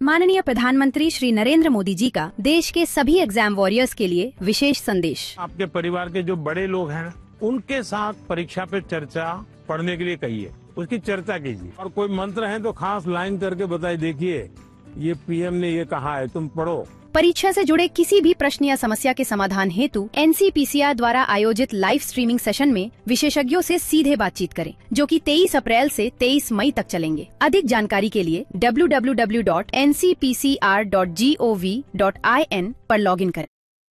माननीय प्रधानमंत्री श्री नरेंद्र मोदी जी का देश के सभी एग्जाम वॉरियर्स के लिए विशेष संदेश आपके परिवार के जो बड़े लोग हैं उनके साथ परीक्षा पे चर्चा पढ़ने के लिए कहिए उसकी चर्चा कीजिए और कोई मंत्र है तो खास लाइन करके बताइए देखिए ये पीएम ने ये कहा है तुम पढ़ो परीक्षा से जुड़े किसी भी प्रश्न या समस्या के समाधान हेतु एनसीपीसीआर द्वारा आयोजित लाइव स्ट्रीमिंग सेशन में विशेषज्ञों से सीधे बातचीत करें जो कि 23 अप्रैल से 23 मई तक चलेंगे अधिक जानकारी के लिए www.ncpcr.gov.in पर लॉगिन करें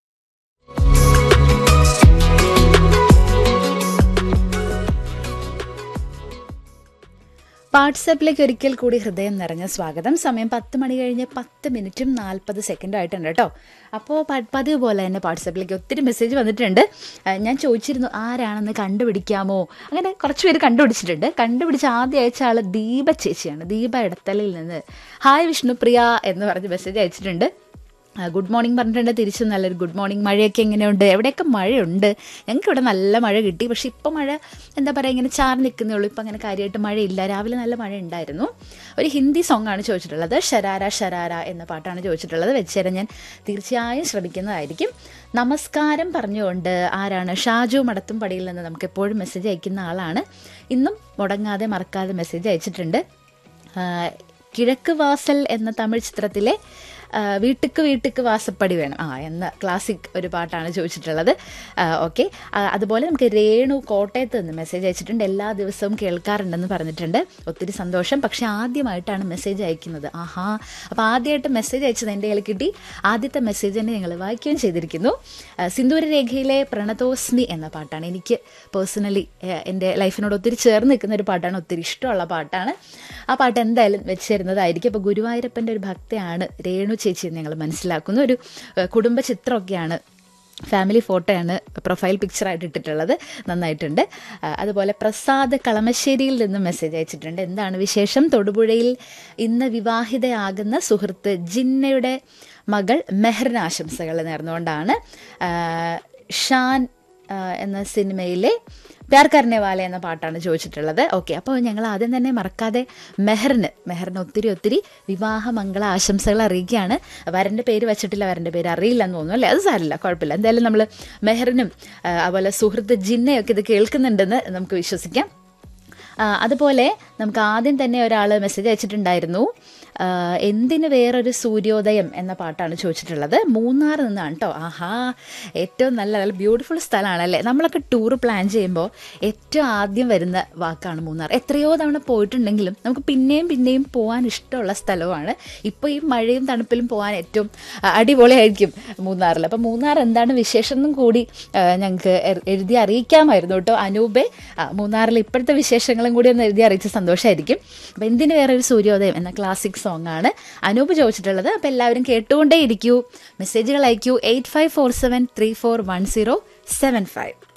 വാട്സാപ്പിലേക്ക് ഒരിക്കൽ കൂടി ഹൃദയം നിറഞ്ഞ സ്വാഗതം സമയം പത്ത് മണി കഴിഞ്ഞ് പത്ത് മിനിറ്റും നാൽപ്പത് സെക്കൻഡും ആയിട്ടുണ്ട് കേട്ടോ അപ്പോൾ പ- പതിവ് പോലെ തന്നെ വാട്സാപ്പിലേക്ക് ഒത്തിരി മെസ്സേജ് വന്നിട്ടുണ്ട് ആ, ഞാൻ ചോദിച്ചിരുന്നു ആരാണെന്ന് കണ്ടുപിടിക്കാമോ അങ്ങനെ കുറച്ച് പേര് കണ്ടുപിടിച്ചിട്ടുണ്ട് കണ്ടുപിടിച്ച ആദ്യം അയച്ച ആൾ ദീപ ചേച്ചിയാണ് ദീപ ഇടത്തലിൽ നിന്ന് ഹായ് വിഷ്ണുപ്രിയ എന്ന് പറഞ്ഞ് മെസ്സേജ് അയച്ചിട്ടുണ്ട് ആ, ഗുഡ് മോർണിംഗ് പറഞ്ഞിട്ടുണ്ട് തിരിച്ച് നല്ലൊരു ഗുഡ് മോർണിംഗ് മഴയൊക്കെ എങ്ങനെയുണ്ട് എവിടെയൊക്കെ മഴയുണ്ട് ഞങ്ങൾക്ക് ഇവിടെ നല്ല മഴ കിട്ടി പക്ഷേ ഇപ്പോൾ മഴ എന്താ പറയുക ഇങ്ങനെ ചാറി നിൽക്കുന്നേ ഉള്ളൂ ഇപ്പം അങ്ങനെ കാര്യമായിട്ട് മഴയില്ല രാവിലെ നല്ല മഴ ഉണ്ടായിരുന്നു ഒരു ഹിന്ദി സോങ് ആണ് ചോദിച്ചിട്ടുള്ളത് ഷരാര ഷരാര എന്ന പാട്ടാണ് ചോദിച്ചിട്ടുള്ളത് വെച്ചേരാൻ ഞാൻ തീർച്ചയായും ശ്രമിക്കുന്നതായിരിക്കും നമസ്കാരം പറഞ്ഞുകൊണ്ട് ആരാണ് ഷാജു മടത്തും പടിയിൽ നിന്ന് നമുക്ക് എപ്പോഴും മെസ്സേജ് അയക്കുന്ന ആളാണ് ഇന്നും മുടങ്ങാതെ മറക്കാതെ മെസ്സേജ് അയച്ചിട്ടുണ്ട് ആ, കിഴക്ക് വാസൽ എന്ന തമിഴ് ചിത്രത്തിലെ ആ, വീട്ടുക്ക് വീട്ടുക്ക് വാസപ്പടി വേണം ആ എന്ന ക്ലാസിക് ഒരു പാട്ടാണ് ചോദിച്ചിട്ടുള്ളത് ഓക്കെ അതുപോലെ നമുക്ക് രേണു കോട്ടയത്ത് നിന്ന് മെസ്സേജ് അയച്ചിട്ടുണ്ട് എല്ലാ ദിവസവും കേൾക്കാറുണ്ടെന്ന് പറഞ്ഞിട്ടുണ്ട് ഒത്തിരി സന്തോഷം പക്ഷെ ആദ്യമായിട്ടാണ് മെസ്സേജ് അയക്കുന്നത് ആഹാ അപ്പോൾ ആദ്യമായിട്ട് മെസ്സേജ് അയച്ചത് എൻ്റെ കയ്യിൽ കിട്ടി ആദ്യത്തെ മെസ്സേജ് തന്നെ ഞങ്ങൾ വായിക്കുകയും ചെയ്തിരിക്കുന്നു ആ, സിന്ദൂര രേഖയിലെ പ്രണതോസ്മി എന്ന പാട്ടാണ് എനിക്ക് പേഴ്സണലി എൻ്റെ ലൈഫിനോട് ഒത്തിരി ചേർന്ന് നിൽക്കുന്ന ഒരു പാട്ടാണ് ഒത്തിരി ഇഷ്ടമുള്ള പാട്ടാണ് ആ പാട്ട് എന്തായാലും വെച്ച് തരുന്നതായിരിക്കും അപ്പോൾ ഗുരുവായൂരപ്പൻ്റെ ഒരു ഭക്തയാണ് രേണു ചേച്ചി എന്ന് ഞങ്ങൾ മനസ്സിലാക്കുന്നു ഒരു ഏഹ്, കുടുംബ ചിത്രമൊക്കെയാണ് ഫാമിലി ഫോട്ടോയാണ് പ്രൊഫൈൽ പിക്ചറായിട്ട് ഇട്ടിട്ടുള്ളത് നന്നായിട്ടുണ്ട് ആ, അതുപോലെ പ്രസാദ് കളമശ്ശേരിയിൽ നിന്ന് മെസ്സേജ് അയച്ചിട്ടുണ്ട് എന്താണ് വിശേഷം തൊടുപുഴയിൽ ഇന്ന് വിവാഹിതയാകുന്ന സുഹൃത്ത് ജിന്നയുടെ മകൾ മെഹറിന് ആശംസകൾ നേർന്നുകൊണ്ടാണ് ആ, ഷാൻ ആ, എന്ന സിനിമയിലെ പ്യാർ കർനെ വാല എന്ന പാട്ടാണ് ചോദിച്ചിട്ടുള്ളത് ഓക്കെ അപ്പോൾ ഞങ്ങൾ ആദ്യം തന്നെ മറക്കാതെ മെഹറിന് മെഹറിന് ഒത്തിരി ഒത്തിരി വിവാഹ മംഗള ആശംസകൾ അറിയിക്കുകയാണ് വരൻ്റെ പേര് വെച്ചിട്ടില്ല വരൻ്റെ പേര് അറിയില്ല എന്ന് തോന്നുന്നു അല്ലേ അത് സാരില്ല കുഴപ്പമില്ല എന്തായാലും നമ്മൾ മെഹറിനും ആ, അതുപോലെ സുഹൃത്ത് ജിന്നയൊക്കെ ഇത് കേൾക്കുന്നുണ്ടെന്ന് നമുക്ക് വിശ്വസിക്കാം ആ, അതുപോലെ നമുക്ക് ആദ്യം തന്നെ ഒരാൾ മെസ്സേജ് അയച്ചിട്ടുണ്ടായിരുന്നു ആ, എന്തിന് വേറൊരു സൂര്യോദയം എന്ന പാട്ടാണ് ചോദിച്ചിട്ടുള്ളത് മൂന്നാർ നിന്നാണ് കേട്ടോ ആഹാ ഏറ്റവും നല്ല നല്ല ബ്യൂട്ടിഫുൾ സ്ഥലമാണ് അല്ലേ നമ്മളൊക്കെ ടൂർ പ്ലാൻ ചെയ്യുമ്പോൾ ഏറ്റവും ആദ്യം വരുന്ന വാക്കാണ് മൂന്നാർ എത്രയോ തവണ പോയിട്ടുണ്ടെങ്കിലും നമുക്ക് പിന്നെയും പിന്നെയും പോകാൻ ഇഷ്ടമുള്ള സ്ഥലമാണ് ഇപ്പോൾ ഈ മഴയും തണുപ്പിലും പോകാൻ ഏറ്റവും ആ, അടിപൊളിയായിരിക്കും മൂന്നാറിൽ അപ്പോൾ മൂന്നാർ എന്താണ് വിശേഷം എന്നും കൂടി ആ, ഞങ്ങൾക്ക് എ- എഴുതി അറിയിക്കാമായിരുന്നു കേട്ടോ അനൂപെ ആ, മൂന്നാറിൽ ഇപ്പോഴത്തെ വിശേഷങ്ങളും കൂടി ഒന്ന് എഴുതി അറിയിച്ച സന്തോഷമായിരിക്കും അപ്പോൾ എന്തിന് വേറെ ഒരു സൂര്യോദയം എന്ന ക്ലാസിക് സോങ് ആണ് അനൂപ് ചോദിച്ചിട്ടുള്ളത് അപ്പോൾ എല്ലാവരും കേട്ടുകൊണ്ടേ ഇരിക്കൂ മെസ്സേജുകൾ അയക്കൂ eight five four seven three four one zero seven five